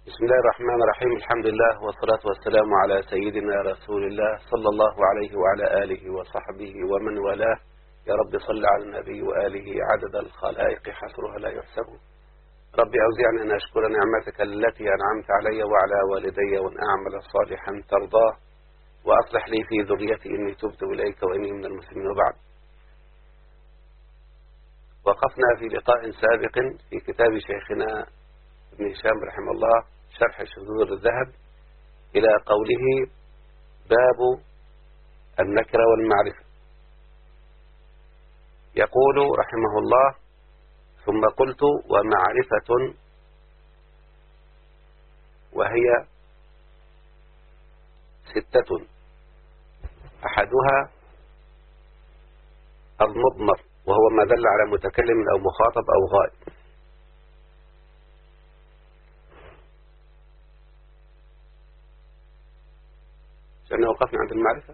بسم الله الرحمن الرحيم الحمد لله والصلاة والسلام على سيدنا رسول الله صلى الله عليه وعلى آله وصحبه ومن والاه يا رب صل على النبي وآله عدد الخلائق حصرها لا يحسب رب أوزعني أن أشكر نعمتك التي أنعمت علي وعلى والدي وأن أعمل صالحا ترضاه وأصلح لي في ذريتي إني تبت إليك وإني من المسلمين وبعد وقفنا في لقاء سابق في كتاب شيخنا ابن هشام رحمه الله شرح شذور الذهب إلى قوله باب النكرة والمعرفة يقول رحمه الله ثم قلت ومعرفة وهي ستة أحدها المضمر وهو ما دل على متكلم أو مخاطب أو غائب لأنه وقفنا عند المعرفة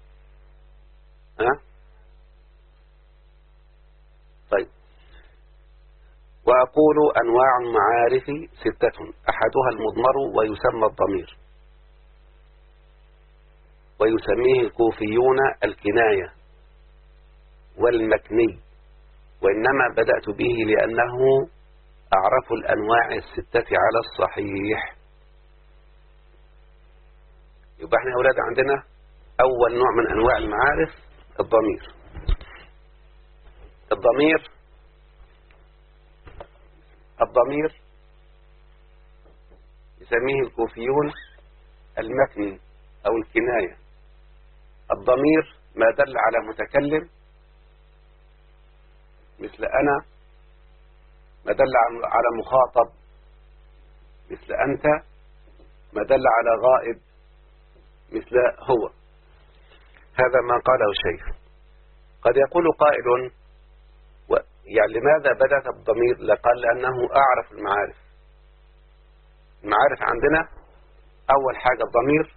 ها طيب وأقول أنواع المعارف ستة أحدها المضمر ويسمى الضمير ويسميه الكوفيون الكناية والمكني وإنما بدأت به لأنه أعرف الأنواع الستة على الصحيح يبقى احنا يا أولاد عندنا أول نوع من أنواع المعارف الضمير الضمير الضمير يسميه الكوفيون المكني أو الكناية الضمير ما دل على متكلم مثل أنا ما دل على مخاطب مثل أنت ما دل على غائب مثل هو هذا ما قاله الشيخ قد يقول قائل و يعني لماذا بدأت الضمير لقال لأنه أعرف المعارف المعارف عندنا أول حاجة الضمير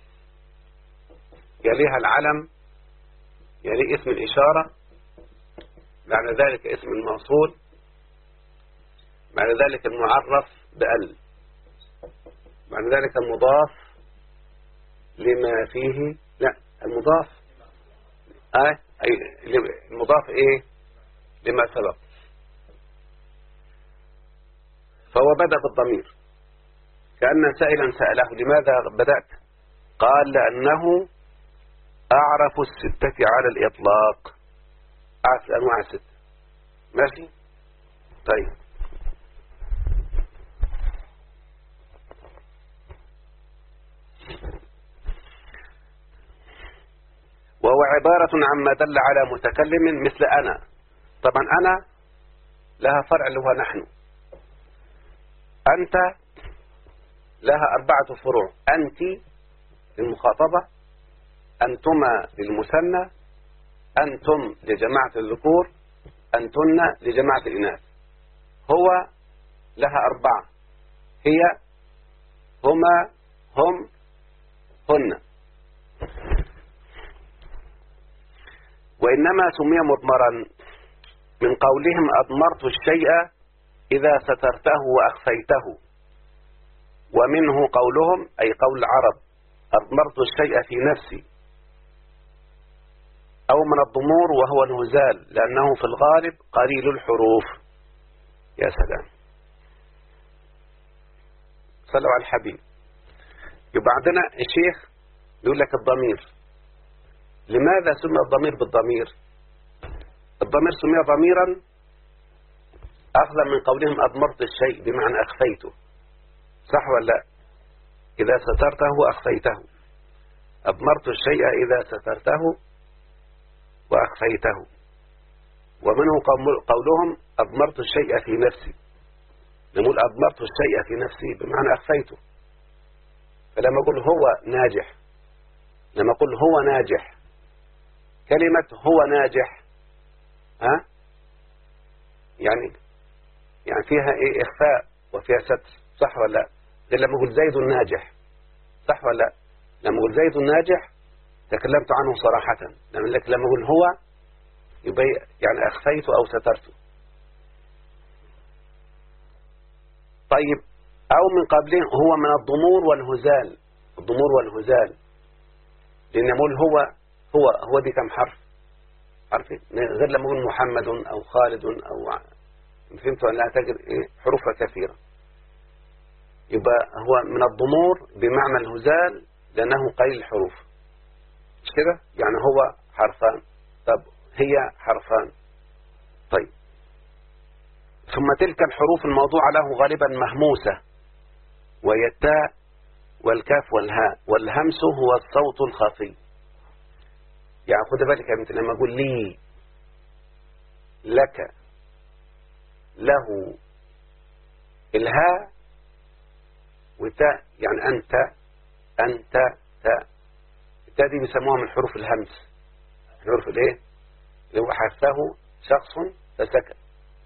يليها العلم يلي اسم الإشارة معنى ذلك اسم الموصول معنى ذلك المعرف بأل معنى ذلك المضاف لما فيه لا المضاف آه أي المضاف ايه لما سبق فهو بدأ بالضمير كأن سائلا سأله لماذا بدأت قال لأنه أعرف الستة على الإطلاق أعرف الأنواع الستة ماشي طيب وهو عبارة عما دل على متكلم مثل أنا طبعا أنا لها فرع اللي هو نحن أنت لها أربعة فروع أنت للمخاطبة أنتما للمثنى أنتم لجماعة الذكور أنتن لجماعة الإناث هو لها أربعة هي هما هم هن وإنما سمي مضمرا من قولهم أضمرت الشيء إذا سترته وأخفيته ومنه قولهم أي قول العرب أضمرت الشيء في نفسي أو من الضمور وهو الهزال لأنه في الغالب قليل الحروف يا سلام صلوا على الحبيب يبقى عندنا الشيخ يقول لك الضمير لماذا سمي الضمير بالضمير الضمير سمي ضميرا أخذا من قولهم أضمرت الشيء بمعنى أخفيته صح ولا لا إذا سترته أخفيته أضمرت الشيء إذا سترته وأخفيته ومنه قولهم أضمرت الشيء في نفسي نقول أضمرت الشيء في نفسي بمعنى أخفيته فلما أقول هو ناجح لما أقول هو ناجح كلمة هو ناجح ها يعني يعني فيها ايه اخفاء وفيها ستر صح ولا لا غير لما اقول زيد ناجح صح ولا لا لما اقول زيد ناجح تكلمت عنه صراحة لكن لما اقول هو يبقى يعني اخفيت او سترته طيب أو من قبله هو من الضمور والهزال الضمور والهزال لأن يقول هو هو هو دي كم حرف عارفين غير لما يقول محمد أو خالد أو فهمت أن لا تجد إيه حروفها كثيرة يبقى هو من الضمور بمعنى الهزال لأنه قليل الحروف مش كده يعني هو حرفان طب هي حرفان طيب ثم تلك الحروف الموضوع له غالبا مهموسة وهي التاء والكاف والهاء والهمس هو الصوت الخفي يعني خد بالك يا بنت لما اقول لي لك له الهاء وتاء يعني أنت أنت تاء التاء دي بيسموها من حروف الهمس حروف الايه اللي هو حثه شخص فسكت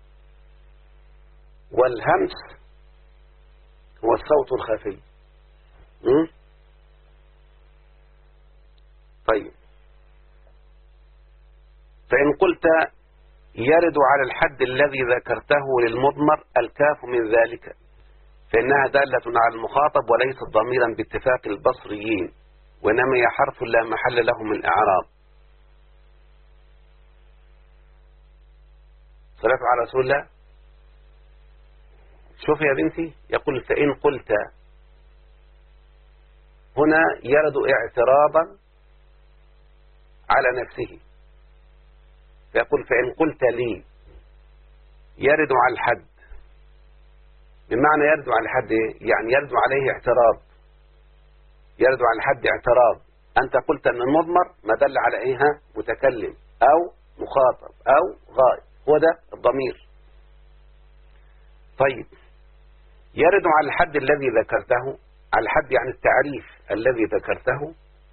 والهمس هو الصوت الخفي م? طيب فإن قلت يرد على الحد الذي ذكرته للمضمر الكاف من ذلك فإنها دالة على المخاطب وليست ضميرا باتفاق البصريين وإنما هي حرف لا محل له من الإعراب صلاة على رسول الله شوف يا بنتي يقول فإن قلت هنا يرد اعتراضا على نفسه فيقول فإن قلت لي يرد على الحد بمعنى يرد على الحد إيه؟ يعني يرد عليه اعتراض يرد على الحد اعتراض أنت قلت أن المضمر ما دل على إيه متكلم أو مخاطب أو غائب هو ده الضمير طيب يرد على الحد الذي ذكرته على الحد يعني التعريف الذي ذكرته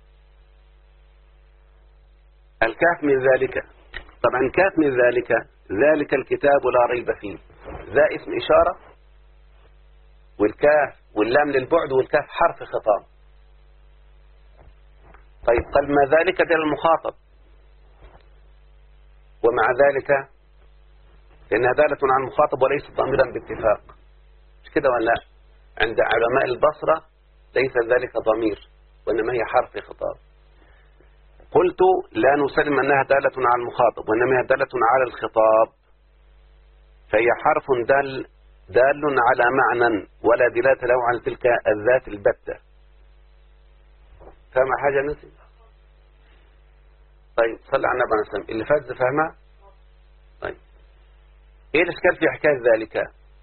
الكاف من ذلك طبعا كاف من ذلك ذلك الكتاب لا ريب فيه ذا اسم إشارة والكاف واللام للبعد والكاف حرف خطاب طيب قال ما ذلك ده المخاطب ومع ذلك لأنها دالة عن المخاطب وليست ضميرا باتفاق مش كده ولا عند علماء البصرة ليس ذلك ضمير وإنما هي حرف خطاب قلت لا نسلم أنها دالة على المخاطب وإنما هي دالة على الخطاب فهي حرف دال دال على معنى ولا دلالة له عن تلك الذات البتة فاهم حاجة نسي طيب صلى على النبي عليه الصلاة اللي فات فاهمها طيب ايه الاشكال في حكاية ذلك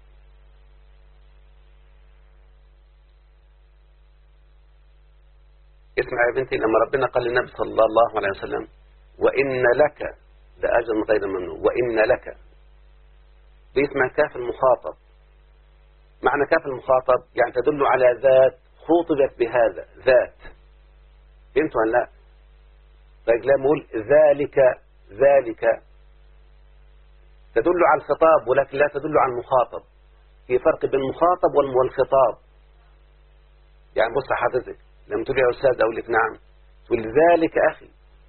اسمع يا بنتي لما ربنا قال للنبي صلى الله عليه وسلم وإن لك لأجر غير ممنون وإن لك باسمها كاف المخاطب معنى كاف المخاطب يعني تدل على ذات خوطبت بهذا ذات فهمت ولا لا طيب لا نقول ذلك ذلك تدل على الخطاب ولكن لا تدل على المخاطب في فرق بين المخاطب والخطاب يعني بص حضرتك لما تقول يا أستاذ أقول لك نعم تقول ذلك أخي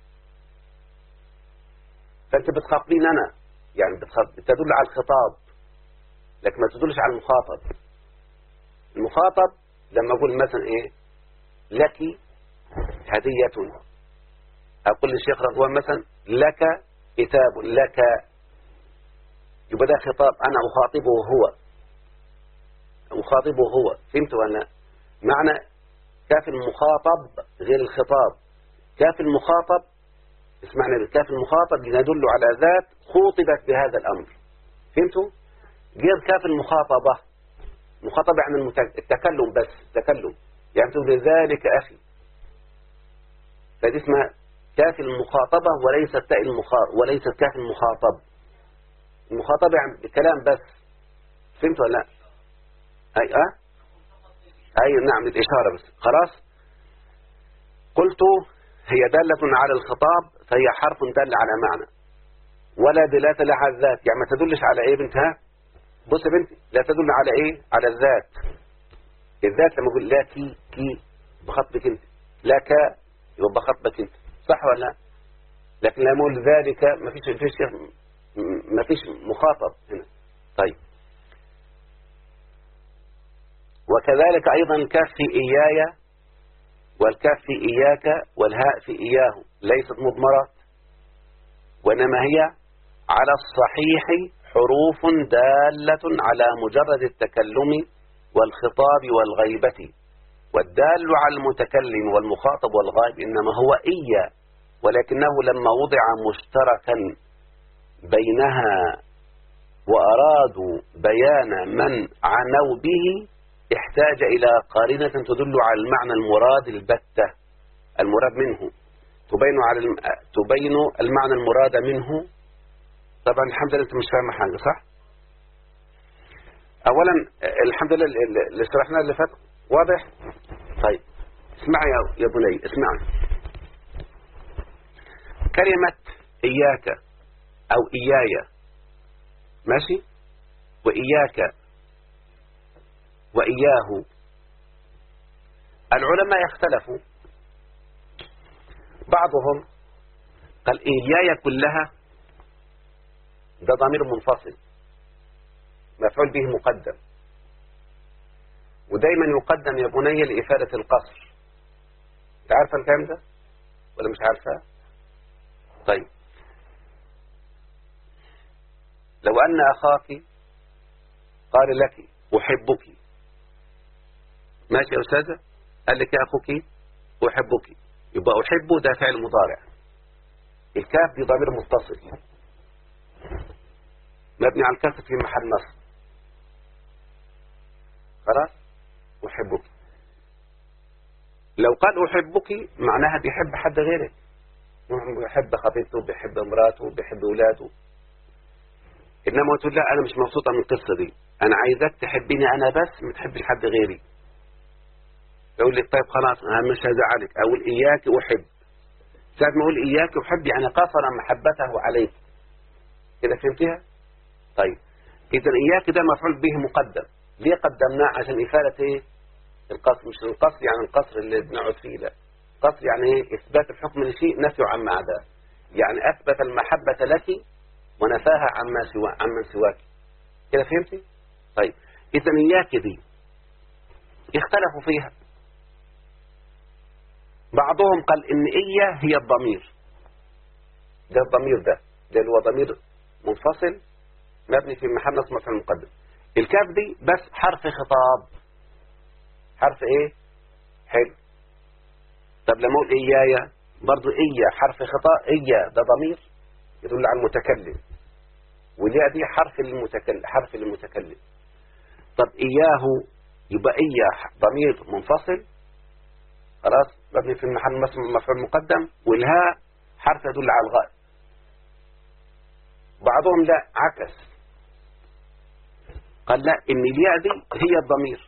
فأنت بتخاطبين أنا يعني بتخاطب تدل على الخطاب لكن ما تدلش على المخاطب المخاطب لما أقول مثلا إيه لك هدية أقول للشيخ رضوان مثلا لك كتاب لك يبقى ده خطاب أنا أخاطبه هو أخاطبه هو فهمت ولا معنى كاف المخاطب غير الخطاب كاف المخاطب اسمعنا الكاف المخاطب يدل على ذات خوطبت بهذا الأمر فهمتوا غير كاف المخاطبة مخاطبة يعني التكلم بس تكلم يعني تقول ذلك أخي فدي اسمها كاف المخاطبة وليست تاء المخاطب وليست كاف المخاطب المخاطبة يعني الكلام بس فهمت ولا لا أي أه أي نعم الإشارة بس خلاص قلت هي دالة على الخطاب فهي حرف دال على معنى ولا دلالة لها على الذات يعني ما تدلش على ايه بنتها بص يا بنتي لا تدل على ايه على الذات الذات لما اقول لا كي كي بخطبك انت لا كا يبقى بخطبك انت صح ولا لا لكن لما اقول ذلك ما فيش ما فيش مخاطب هنا طيب وكذلك أيضا الكاف في إياي والكاف في إياك والهاء في إياه ليست مضمرات وإنما هي على الصحيح حروف دالة على مجرد التكلم والخطاب والغيبة والدال على المتكلم والمخاطب والغائب إنما هو إيا ولكنه لما وضع مشتركا بينها وأرادوا بيان من عنوا به احتاج إلى قارنة تدل على المعنى المراد البتة المراد منه تبين على الم... تبين المعنى المراد منه طبعا الحمد لله انت مش فاهم حاجه صح اولا الحمد لله اللي شرحناه اللي فات واضح طيب اسمعي يا بني اسمعي كلمة إياك أو إياي ماشي وإياك وإياه العلماء اختلفوا بعضهم قال إياي كلها ده ضمير منفصل مفعول به مقدم ودايما يقدم يا بني لإفادة القصر انت عارفه الكلام ده ولا مش عارفه طيب لو أن أخاك قال لك أحبك ماشي يا أستاذة قال لك يا أخوك أحبك يبقى أحب ده فعل مضارع الكاف دي ضمير متصل مبني على الكسر في محل نصب خلاص أحبك لو قال أحبك معناها بيحب حد غيرك بيحب خطيبته بيحب امراته بيحب اولاده انما تقول لا انا مش مبسوطه من القصه دي انا عايزك تحبيني انا بس ما تحبش حد غيري يقول لي طيب خلاص انا مش هزعلك اقول اياك احب ساعة ما اقول اياك احب يعني قصر محبته عليك كده فهمتها طيب اذا اياك ده مفعول به مقدم ليه قدمناه عشان افاده ايه القصر مش القصر يعني القصر اللي بنقعد فيه لا قصر يعني ايه اثبات الحكم لشيء نفي عما عداه يعني اثبت المحبه لك ونفاها عما سوا عمن سواك كده فهمتي طيب اذا اياك دي اختلفوا فيها بعضهم قال ان ايا هي الضمير ده الضمير ده ده اللي هو ضمير منفصل مبني في محل نصب مفعول مقدم الكاف دي بس حرف خطاب حرف ايه حلو طب لما اقول ايايا برضو ايا حرف خطاب ايا ده ضمير يدل على المتكلم والياء دي حرف للمتكلم حرف للمتكلم طب اياه يبقى ايا ضمير منفصل خلاص مبني في محل مفعول مقدم والهاء حرف يدل على الغاء بعضهم لا عكس قال لا ان الياء دي هي الضمير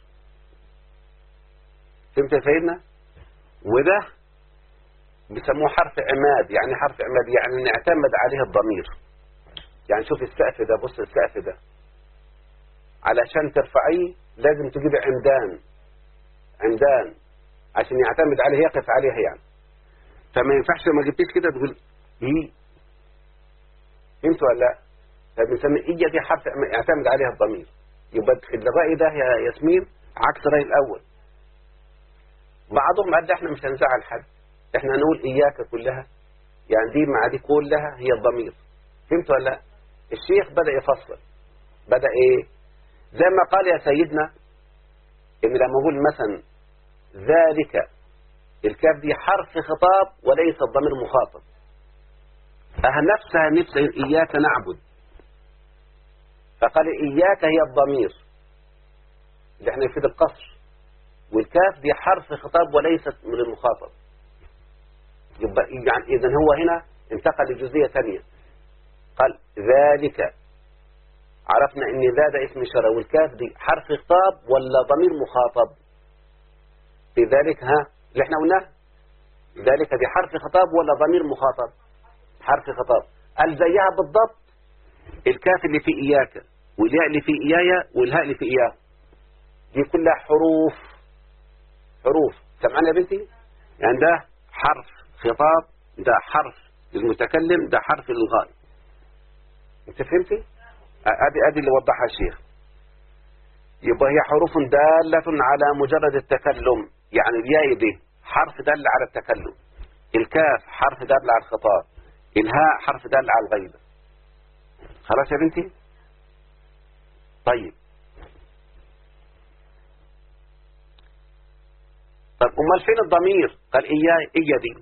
فهمت يا سيدنا وده بيسموه حرف عماد يعني حرف عماد يعني نعتمد عليه الضمير يعني شوف السقف ده بص السقف ده علشان ترفعيه لازم تجيب عمدان عمدان عشان يعتمد عليه يقف عليها يعني فما ينفعش لما جبتيش كده تقول ايه انت ولا لا فبنسمي ايه دي حرف يعتمد عليها الضمير يبقى الرأي ده يا ياسمين عكس الرأي الأول بعضهم قال احنا مش هنزعل حد احنا هنقول اياك كلها يعني دي مع دي كلها هي الضمير فهمت ولا لا الشيخ بدأ يفصل بدأ ايه زي ما قال يا سيدنا ان لما اقول مثلا ذلك الكاف دي حرف خطاب وليس الضمير مخاطب أها نفسها نفس إياك نعبد فقال إياك هي الضمير اللي احنا يفيد القصر والكاف دي حرف خطاب وليست من المخاطب يبقى يعني إذا هو هنا انتقل لجزئية ثانية قال ذلك عرفنا ان ذا ده اسم شرع والكاف دي حرف خطاب ولا ضمير مخاطب في ذلك ها اللي احنا قلناه ذلك دي حرف خطاب ولا ضمير مخاطب حرف خطاب قال زيها بالضبط الكاف اللي في إياك والياء اللي في إيايا والهاء اللي في إياه دي كلها حروف حروف سمعنا يا بنتي يعني ده حرف خطاب ده حرف للمتكلم ده حرف للغائب انت فهمتي ادي ادي اللي وضحها الشيخ يبقى هي حروف دالة على مجرد التكلم يعني الياء دي حرف دال على التكلم الكاف حرف دال على الخطاب الهاء حرف دال على الغيبة خلاص يا بنتي طيب طب امال فين الضمير قال إياي إيا دي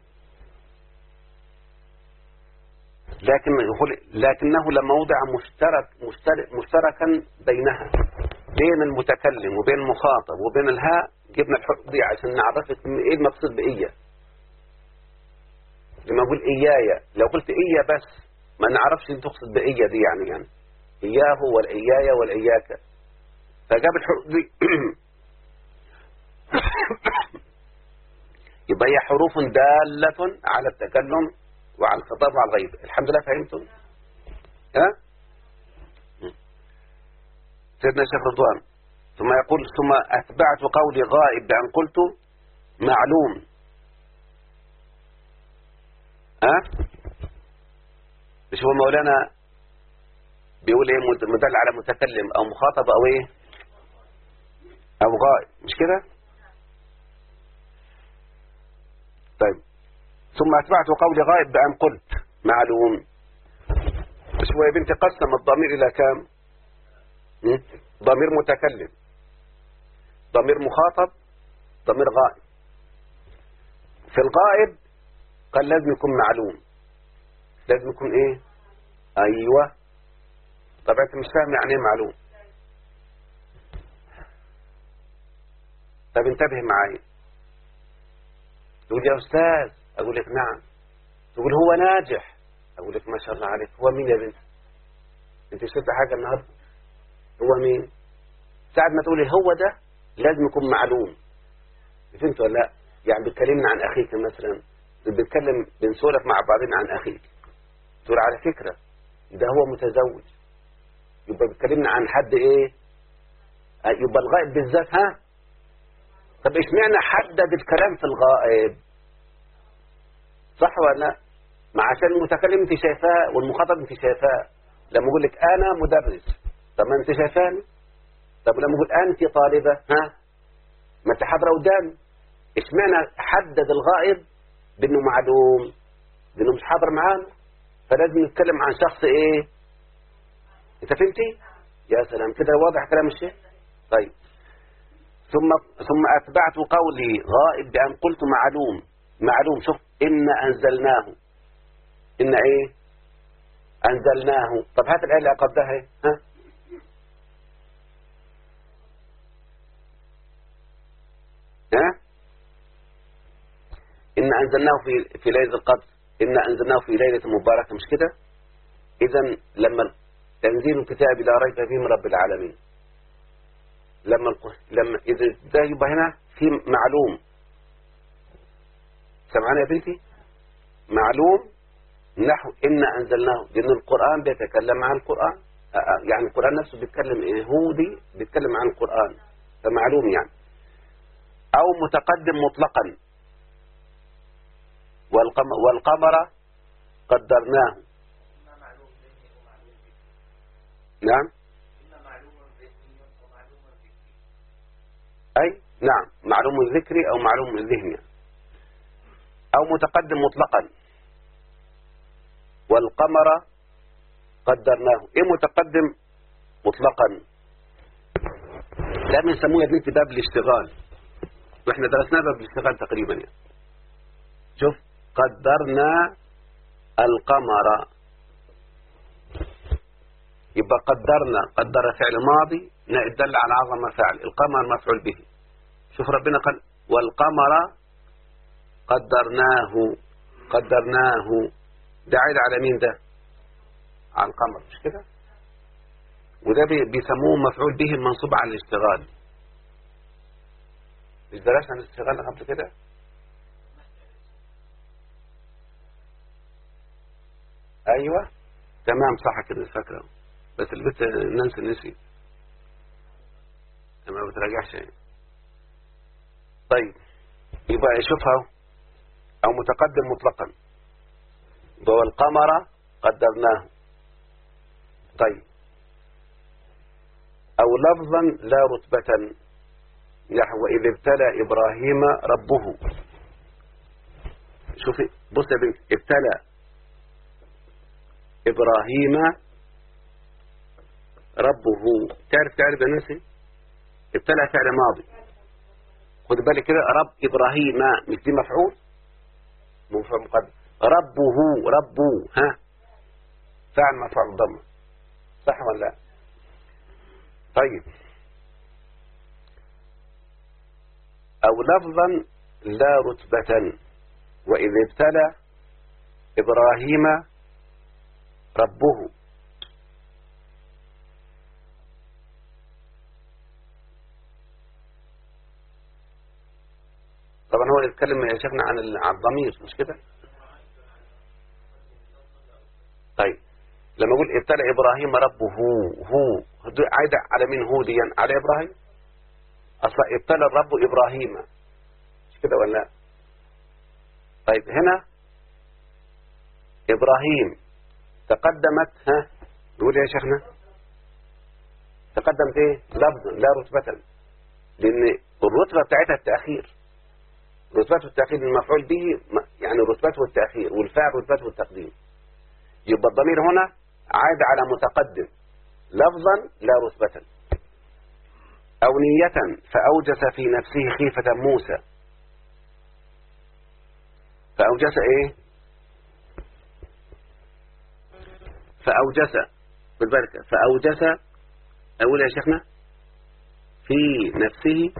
لكن لكنه لما وضع مشترك مشترك مشتركا بينها بين المتكلم وبين المخاطب وبين الهاء جبنا الحروف دي عشان نعرفك ايه المقصود بإيا لما اقول إيايا لو قلت إيا بس ما نعرفش ان تقصد بإيا دي يعني يعني إياه والإيايا والإياك فجاب الحروف دي يبقى هي حروف دالة على التكلم وعلى الخطاب وعلى الغيب الحمد لله فهمتم ها سيدنا الشيخ رضوان ثم يقول ثم أتبعت قولي غائب بأن قلت معلوم ها مش هو مولانا بيقول ايه مدل على متكلم او مخاطب او ايه او غائب مش كده طيب ثم أتبعت قولي غائب بأن قلت معلوم بس هو يا بنتي قسم الضمير إلى كام ضمير متكلم ضمير مخاطب ضمير غائب في الغائب قال لازم يكون معلوم لازم يكون ايه ايوه طب انت مش فاهم يعني ايه معلوم طب انتبه معايا تقول يا أستاذ أقول لك نعم تقول هو ناجح أقول لك ما شاء الله عليك هو مين يا بنت أنت شفت حاجة النهاردة هو مين ساعة ما تقولي هو ده لازم يكون معلوم فهمت ولا لا يعني بتكلمنا عن أخيك مثلا بنتكلم بنسولف مع بعضنا عن أخيك تقول على فكرة ده هو متزوج يبقى بتكلمنا عن حد ايه يبقى الغائب بالذات ها طب اشمعنى حدد الكلام في الغائب صح ولا لا ما عشان المتكلم انت شايفاه والمخاطب انت شايفاه لما اقول لك انا مدرس طب ما انت شايفاني طب لما اقول انت طالبه ها ما انت حاضره قدامي اشمعنى حدد الغائب بانه معلوم بانه مش حاضر معانا فلازم نتكلم عن شخص ايه انت فهمتي يا سلام كده واضح كلام الشيخ طيب ثم ثم اتبعت قولي غائب بان قلت معلوم معلوم شوف إن أنزلناه إن إيه أنزلناه طب هات الآية اللي قبلها إيه ها ها إن أنزلناه في في ليلة القدر إن أنزلناه في ليلة مباركة مش كده إذا لما تنزيل الكتاب لا ريب فيه من رب العالمين لما لما إذا ده يبقى هنا في معلوم سمعنا يا بنتي معلوم نحو إن أنزلناه لأن القرآن بيتكلم عن القرآن يعني القرآن نفسه بيتكلم يهودي بيتكلم عن القرآن فمعلوم يعني أو متقدم مطلقا والقمر قدرناه نعم أي نعم معلوم ذكري أو معلوم ذهني أو متقدم مطلقا والقمر قدرناه إيه متقدم مطلقا لا بنسموه يا بنتي باب الاشتغال واحنا درسنا باب الاشتغال تقريبا يعني. شوف قدرنا القمر يبقى قدرنا قدر فعل ماضي دل على عظم فعل القمر مفعول به شوف ربنا قال والقمر قدرناه قدرناه ده عايد على مين ده على القمر مش كده وده بيسموه مفعول به المنصوب على الاشتغال مش درسنا عن الاشتغال قبل كده ايوه تمام صح كده فاكره بس البت ننسى نسي ما بتراجعش طيب يبقى شوفها أو متقدم مطلقا والقمر قدرناه طيب أو لفظا لا رتبة نحو إذ ابتلى إبراهيم ربه شوفي بص يا بنت ابتلى إبراهيم ربه تعرف تعرف يا ناسي ابتلى فعل ماضي خد بالك كده رب إبراهيم مش دي مفعول مقدم ربه ربه ها فعل مفعول ضمه صح ولا لا طيب أو لفظا لا رتبة وإذ ابتلى إبراهيم ربه طبعا هو يتكلم يا شيخنا عن الضمير مش كده طيب لما اقول ابتلى ابراهيم ربه هو عايد على مين هو دي على ابراهيم اصلا ابتلى الرب ابراهيم مش كده ولا طيب هنا ابراهيم تقدمت ها نقول يا شيخنا تقدمت ايه لفظا لا رتبة لان الرتبة بتاعتها التأخير رتبته التأخير المفعول به يعني رتبته التأخير والفاعل رتبته التقديم يبقى الضمير هنا عاد على متقدم لفظا لا رتبة أو نية فأوجس في نفسه خيفة موسى فأوجس إيه فأوجس بالبركة فأوجس أقول يا شيخنا في نفسه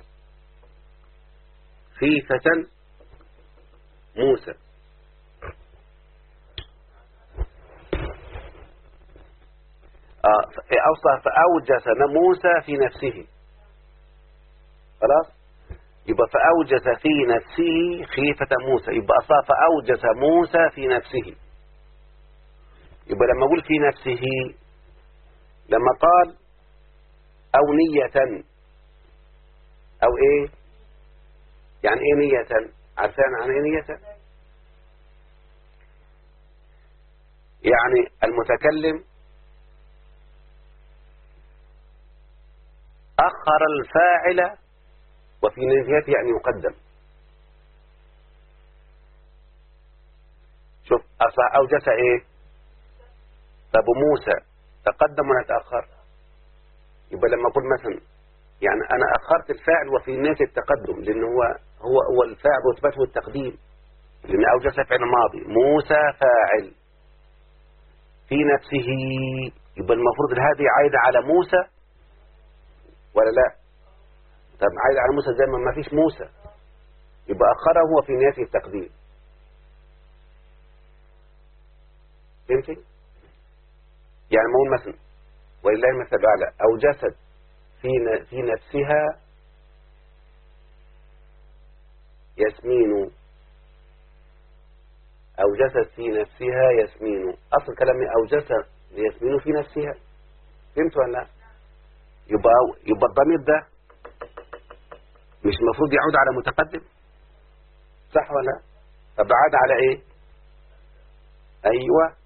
خيفة موسى آه أوصى فأوجس موسى في نفسه خلاص يبقى فأوجس في نفسه خيفة موسى يبقى أصلا فأوجس موسى في نفسه يبقى لما أقول في نفسه لما قال أو نية أو إيه يعني إيه نية عارفين عن إيه نية يعني المتكلم أخر الفاعل وفي نيته يعني يقدم شوف أوجس إيه أبو موسى تقدم ولا تأخر يبقى لما أقول مثلا يعني أنا أخرت الفاعل وفي نية التقدم لأن هو هو هو الفاعل رتبته التقديم لأن أوجس فعل ماضي موسى فاعل في نفسه يبقى المفروض هذه عايدة على موسى ولا لا طب عايد على موسى زي ما ما فيش موسى يبقى أخره هو في نيته التقديم فهمتي يعني ما هو مثلا ولله المثل الأعلى أو جسد في في نفسها يسمين أو جسد في نفسها يسمين أصل كلامي أو جسد يسمين في نفسها فهمت ولا لا يبقى يبقى الضمير ده مش المفروض يعود على متقدم صح ولا طب عاد على ايه ايوه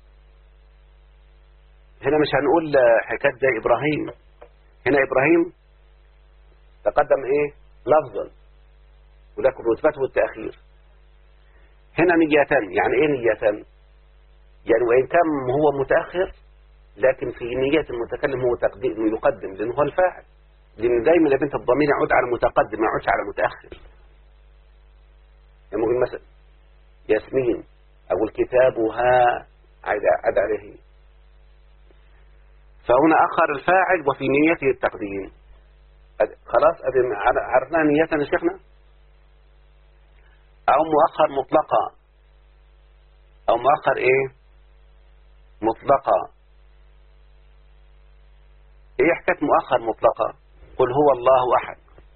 هنا مش هنقول حكايه زي ابراهيم هنا ابراهيم تقدم ايه لفظا ولكن رتبته التاخير هنا نية يعني ايه نية يعني وان كان هو متاخر لكن في نية المتكلم هو تقديم يقدم لانه هو الفاعل لأن دايما يا بنت الضمير يعود على متقدم ما يعودش على متأخر يعني ممكن مثلا ياسمين أو كتابها عاد عليه فهنا أخر الفاعل وفي نيته التقديم خلاص عرفنا نيتنا شيخنا أو مؤخر مطلقا أو مؤخر إيه مطلقا إيه حكاية مؤخر مطلقا قل هو الله أحد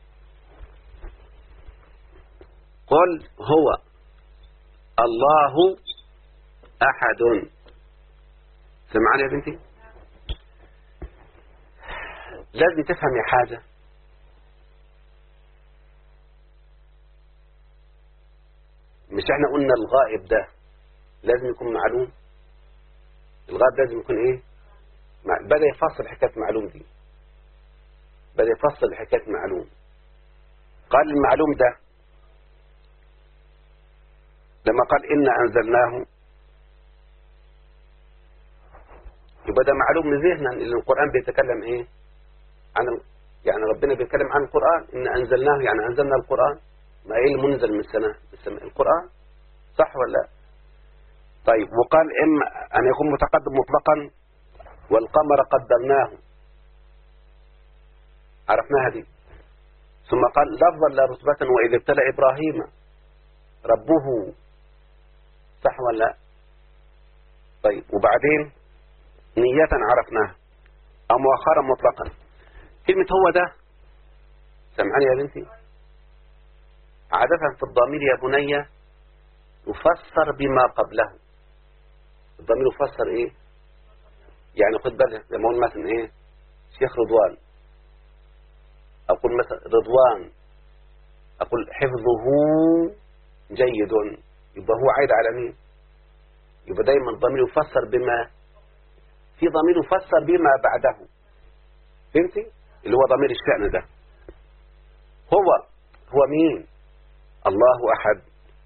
قل هو الله أحد سمعاني يا بنتي لازم تفهمي حاجة مش احنا قلنا الغائب ده لازم يكون معلوم الغائب لازم يكون ايه بدأ يفصل حكاية معلوم دي بدأ يفصل حكاية معلوم قال المعلوم ده لما قال إنا أنزلناه يبقى ده معلوم ذهنا ان القرآن بيتكلم ايه عن يعني ربنا بيتكلم عن القرآن إن أنزلناه يعني أنزلنا القرآن ما إيه المنزل من السماء السماء القرآن صح ولا لا طيب وقال إما أن يكون متقدم مطلقا والقمر قدرناه عرفناها دي ثم قال لفظا لا رتبة وإذا ابتلى إبراهيم ربه صح ولا لا طيب وبعدين نية عرفناها أو مؤخرا مطلقا كلمة هو ده سمعني يا بنتي عادة في الضمير يا بني يفسر بما قبله الضمير يفسر ايه يعني خد بالك لما اقول مثلا ايه شيخ رضوان اقول مثلا رضوان اقول حفظه جيد يبقى هو عايد على مين يبقى دايما الضمير يفسر بما في ضمير يفسر بما بعده فهمتي اللي هو ضمير الشأن ده هو هو مين الله أحد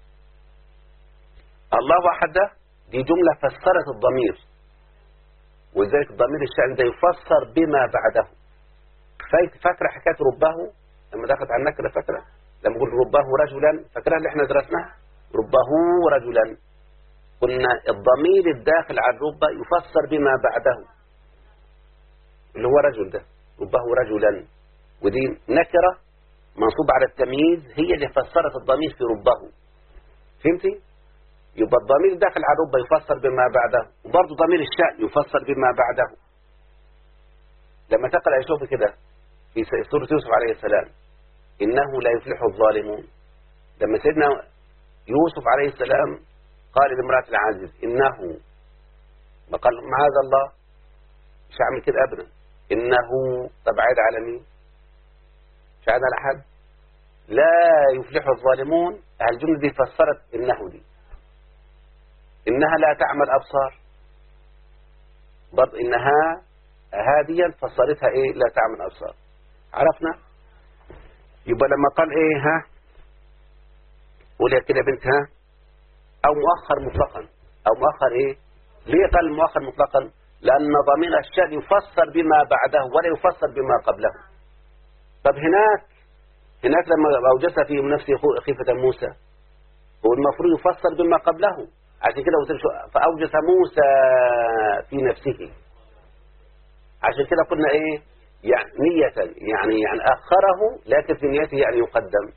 الله أحد ده دي جملة فسرت الضمير ولذلك ضمير الشأن ده يفسر بما بعده فاكرة حكاية ربه لما دخلت عن نكرة فاكرة لما قلت ربه رجلا فاكرة اللي احنا درسناه ربه رجلا قلنا الضمير الداخل على الربة يفسر بما بعده اللي هو رجل ده ربه رجلا ودي نكرة منصوب على التمييز هي اللي فسرت الضمير في ربه فهمتي يبقى الضمير داخل على ربه يفسر بما بعده وبرضه ضمير الشأن يفسر بما بعده لما تقرأ شوف كده في سورة يوسف عليه السلام إنه لا يفلح الظالمون لما سيدنا يوسف عليه السلام قال لامرأة العزيز إنه قال معاذ الله مش هعمل كده أبدا إنه طب عاد على مين مش عاد على حد لا يفلح الظالمون الجملة دي فسرت إنه دي إنها لا تعمل أبصار برضه إنها هاديا فسرتها إيه لا تعمل أبصار عرفنا يبقى لما قال إيه ها قول كده بنتها أو مؤخر مطلقا أو مؤخر إيه ليه قال مؤخر مطلقا لأن ضمير الشأن يفسر بما بعده ولا يفسر بما قبله طب هناك هناك لما أوجس في نفسه خيفة موسى هو المفروض يفسر بما قبله عشان كده فأوجس موسى في نفسه عشان كده قلنا إيه يعني نية يعني يعني أخره لكن في نيته يعني يقدم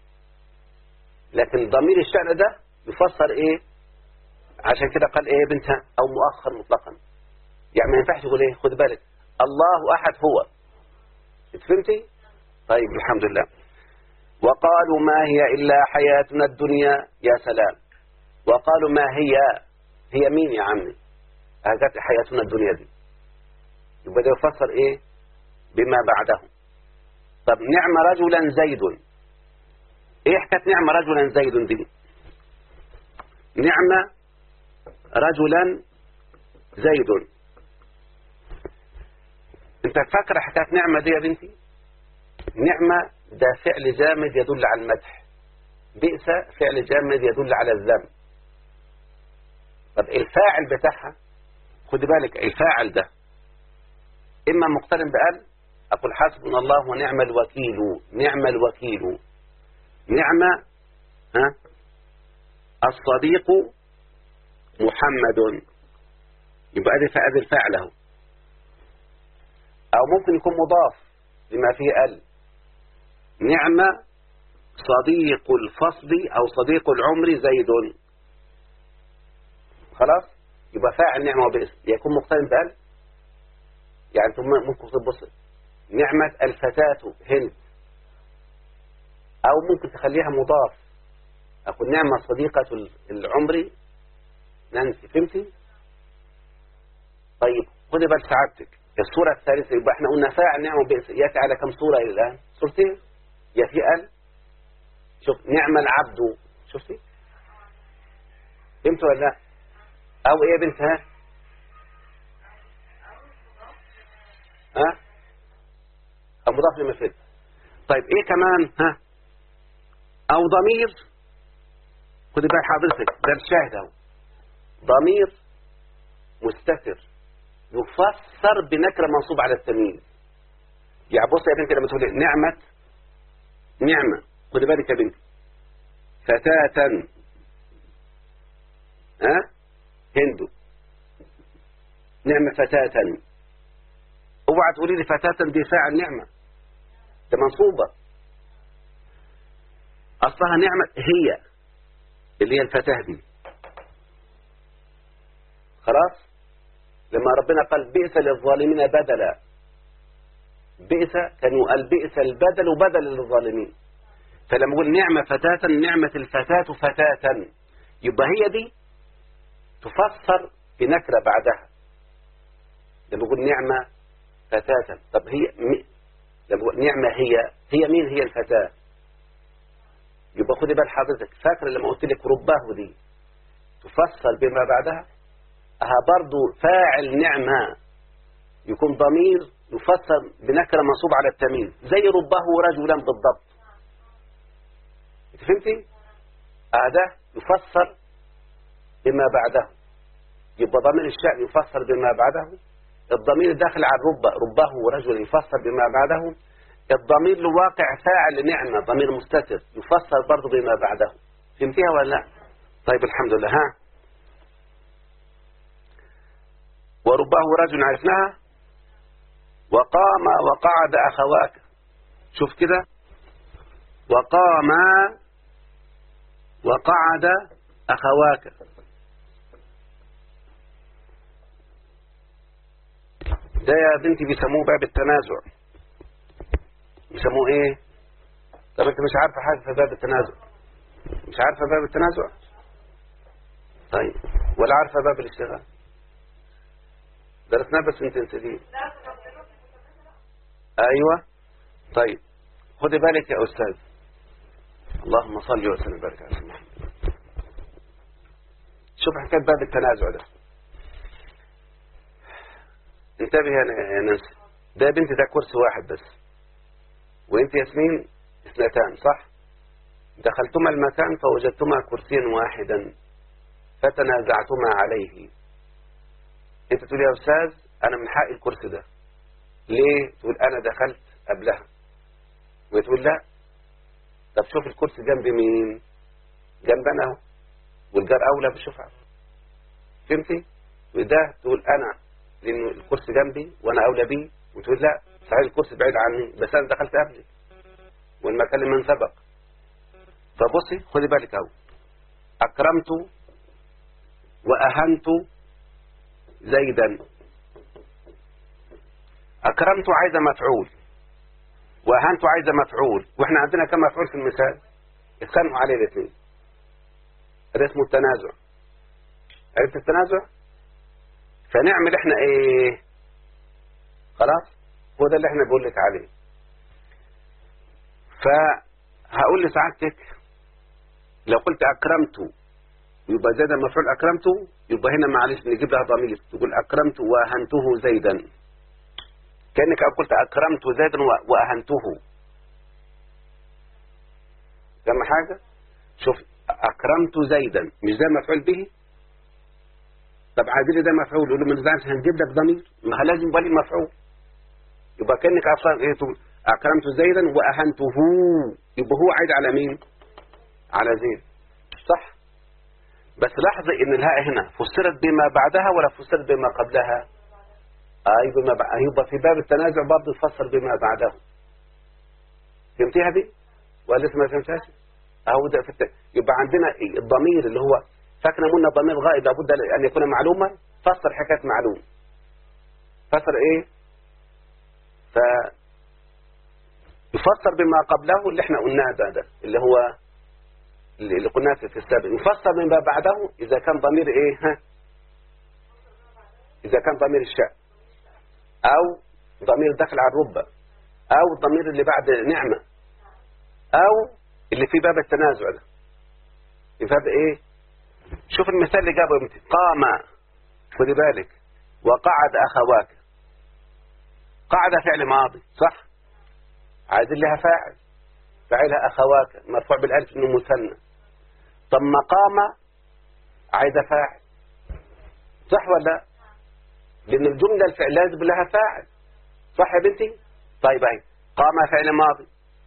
لكن ضمير الشأن ده يفسر إيه عشان كده قال إيه بنتها أو مؤخر مطلقا يعني ما ينفعش يقول ايه خد بالك الله احد هو فهمتي طيب الحمد لله وقالوا ما هي الا حياتنا الدنيا يا سلام وقالوا ما هي هي مين يا عمي هذات حياتنا الدنيا دي يبقى ده يفسر ايه بما بعده طب نعم رجلا زيد ايه حكايه نعم رجلا زيد دي نعم رجلا زيد انت فاكره حكايه نعمه دي يا بنتي نعمه ده فعل جامد يدل على المدح بئس فعل جامد يدل على الذم طب الفاعل بتاعها خد بالك الفاعل ده اما مقترن بقال اقول حسبنا الله ونعم الوكيل نعم الوكيل نعمة ها الصديق محمد يبقى ادي فادي الفاعل اهو أو ممكن يكون مضاف لما فيه ال نعمة صديق الفصل أو صديق العمر زيد خلاص يبقى فاعل نعمة وباسم يكون مقترن بال يعني ثم ممكن تبص نعمة الفتاة هند أو ممكن تخليها مضاف أقول نعمة صديقة العمر نانسي فهمتي طيب خذي بال سعادتك الصورة الثالثة يبقى احنا قلنا فاعل نعم يأتي على كم صورة إلى الآن صورتين يا في ال شوف نعم العبد شفتي فهمت ولا لا أو إيه يا بنت ها ها أو يبقى مضاف لما فيه طيب ايه كمان ها او ضمير خدي بال حضرتك ده الشاهد اهو ضمير مستتر يفسر بنكره منصوب على التمييز يعني بص يا بنتي لما تقولي نعمة نعمة خدي بالك يا بنتي فتاة ها هندو نعمة فتاة اوعى تقولي لي فتاة دي فاعل نعمة ده منصوبة أصلها نعمة هي اللي هي الفتاة دي خلاص لما ربنا قال بئس للظالمين بدلا بئس كان يقال بئس البدل بدل للظالمين فلما يقول نعمة فتاة نعمة الفتاة فتاة يبقى هي دي تفسر بنكرة بعدها لما يقول نعمة فتاة طب هي م... لما يقول نعمة هي هي مين هي الفتاة يبقى خدي بال حضرتك فاكر لما قلت لك رباه دي تفسر بما بعدها ها برضو فاعل نعمة يكون ضمير يفسر بنكرة منصوب على التمييز زي رباه رجلا بالضبط انت فهمتي هذا يفسر بما بعده يبقى ضمير الشأن يفسر بما بعده الضمير الداخل على الربة رباه رجل يفسر بما بعده الضمير الواقع فاعل لنعمة ضمير مستتر يفسر برضه بما بعده فهمتيها ولا لا طيب الحمد لله ها ورباه رجل عرفناها وقام وقعد أخواك شوف كده وقام وقعد أخواك ده يا بنتي بيسموه باب التنازع بيسموه ايه طب انت مش عارفه حاجه في باب التنازع مش عارفه باب التنازع طيب ولا عارفه باب الاشتغال درسناه بس انت نسيتيه ايوه طيب خدي بالك يا استاذ اللهم صل وسلم وبارك على سيدنا محمد شوف حكايه باب التنازع ده انتبه يا نانسي ده بنت ده كرسي واحد بس وانت ياسمين اثنتان صح دخلتما المكان فوجدتما كرسيا واحدا فتنازعتما عليه انت تقول يا استاذ انا من حق الكرسي ده ليه تقول انا دخلت قبلها وتقول لا طب شوف الكرسي جنب مين جنبنا اهو والجار اولى بالشفعة فهمتي وده تقول انا لان الكرسي جنبي وانا اولى بيه وتقول لا صحيح الكرسي بعيد عني بس انا دخلت قبلك والمكان من سبق فبصي خدي بالك اهو اكرمت واهنت زيدا اكرمت عايزه مفعول واهنت عايزه مفعول واحنا عندنا كم مفعول في المثال اتخانقوا عليه الاثنين ده اسمه التنازع عرفت التنازع فنعمل احنا ايه خلاص هو ده اللي احنا بقول لك عليه فهقول لسعادتك لو قلت اكرمت يبقى زيد المفعول اكرمته يبقى هنا معلش نجيب لها ضمير تقول اكرمت واهنته زيدا كانك قلت اكرمت زيدا واهنته كم حاجه شوف اكرمت زيدا مش ده مفعول به طب عادل ده مفعول يقول له ما نزعلش هنجيب لك ضمير ما لازم يبقى لي مفعول يبقى كانك اصلا ايه تقول اكرمت زيدا واهنته يبقى هو عايد على مين على زيد صح بس لاحظ ان الهاء هنا فسرت بما بعدها ولا فسرت بما قبلها اي بما بعد يبقى في باب التنازع برضه تفسر بما بعده فهمتيها دي ولا لسه ما فهمتهاش اهو ده في الت... يبقى عندنا إيه؟ الضمير اللي هو فاكر قلنا ضمير غائب لابد ان يكون معلوما فسر حكايه معلوم فسر ايه ف يفسر بما قبله اللي احنا قلناه ده, ده اللي هو اللي قلناه في السابق يفسر بما بعده اذا كان ضمير ايه ها اذا كان ضمير الشاء او ضمير داخل على الربة او الضمير اللي بعد نعمة او اللي في باب التنازع ده في باب ايه شوف المثال اللي جابه يمتي قام خدي بالك وقعد اخواك قعد فعل ماضي صح عايزين لها فاعل فاعلها أخواك مرفوع بالألف إنه مثنى طب مقام عايزة فاعل صح ولا لا لأن الجملة الفعل لازم لها فاعل صح يا بنتي طيب اهي قام فعل ماضي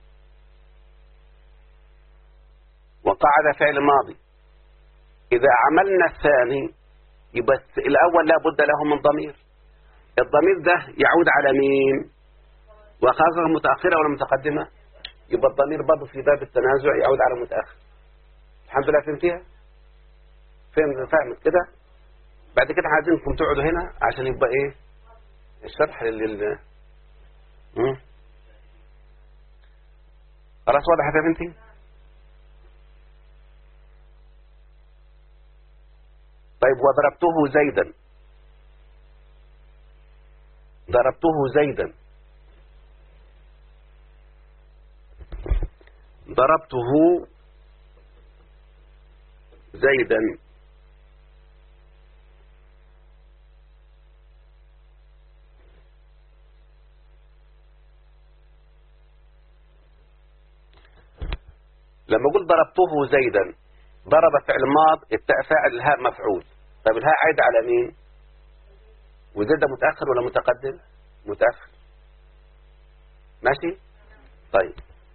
وقعد فعل ماضي إذا عملنا الثاني يبقى الأول لا بد له من ضمير الضمير ده يعود على مين وخاصة متأخرة ولا متقدمة يبقى الضمير برضه في باب التنازع يعود على متأخر الحمد لله فهمتيها فهم فهمت كده بعد كده عايزينكم تقعدوا هنا عشان يبقى ايه الشرح لل خلاص واضح يا بنتي طيب وضربته زيدا ضربته زيدا ضربته زيدا لما اقول ضربته زيدا ضرب فعل ماض التاء فاعل الهاء مفعول طيب الهاء عايد على مين وزيد ده متأخر ولا متقدم متأخر ماشي طيب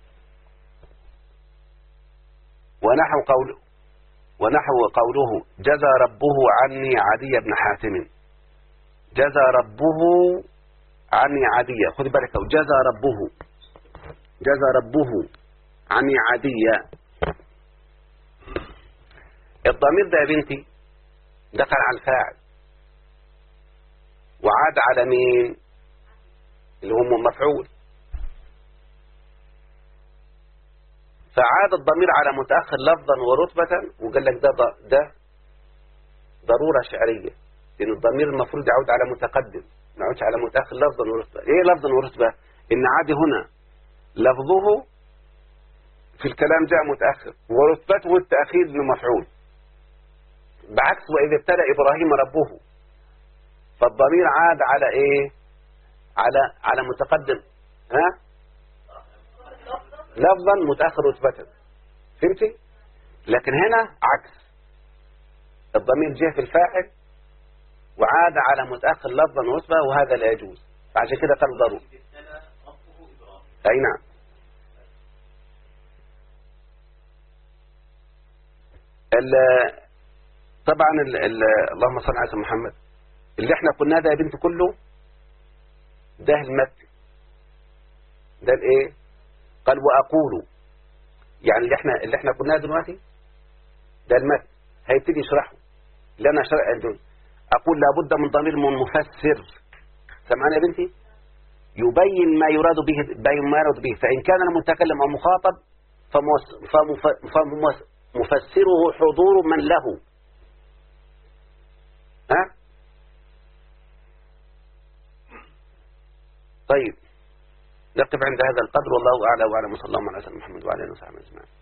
ونحو قول ونحو قوله جزى ربه عني عدي بن حاتم جزى ربه عني عدية خذ بالك جزى ربه جزى ربه عني عدية الضمير ده يا بنتي دخل على الفاعل وعاد على مين اللي هم مفعول فعاد الضمير على متأخر لفظا ورتبة وقال لك ده ده ضرورة شعرية لأن الضمير المفروض يعود على متقدم ما يعودش على متأخر لفظا ورتبة إيه لفظا ورتبة إن عاد هنا لفظه في الكلام جاء متأخر ورتبته التأخير لمفعول بعكس وإذا ابتلى إبراهيم ربه فالضمير عاد على إيه على على متقدم ها لفظا متأخر رتبة فهمتي لكن هنا عكس الضمير جه في الفاعل وعاد على متأخر لفظا ورتبة وهذا لا يجوز فعشان كده قال ضروري أي نعم طبعا ال ال اللهم صل على محمد اللي احنا قلناه ده يا بنت كله ده المتن ده الايه قال واقول يعني اللي احنا اللي احنا قلناه دلوقتي ده المتن هيبتدي يشرحه اللي انا شرح اقول لابد من ضمير مفسر سمعنا يا بنتي يبين ما يراد به بين ما يراد به فإن كان المتكلم أو مخاطب فمفسره حضور من له ها طيب نقف عند هذا القدر والله أعلى وأعلم صلى الله عليه وسلم محمد وعلى آله وصحبه أجمعين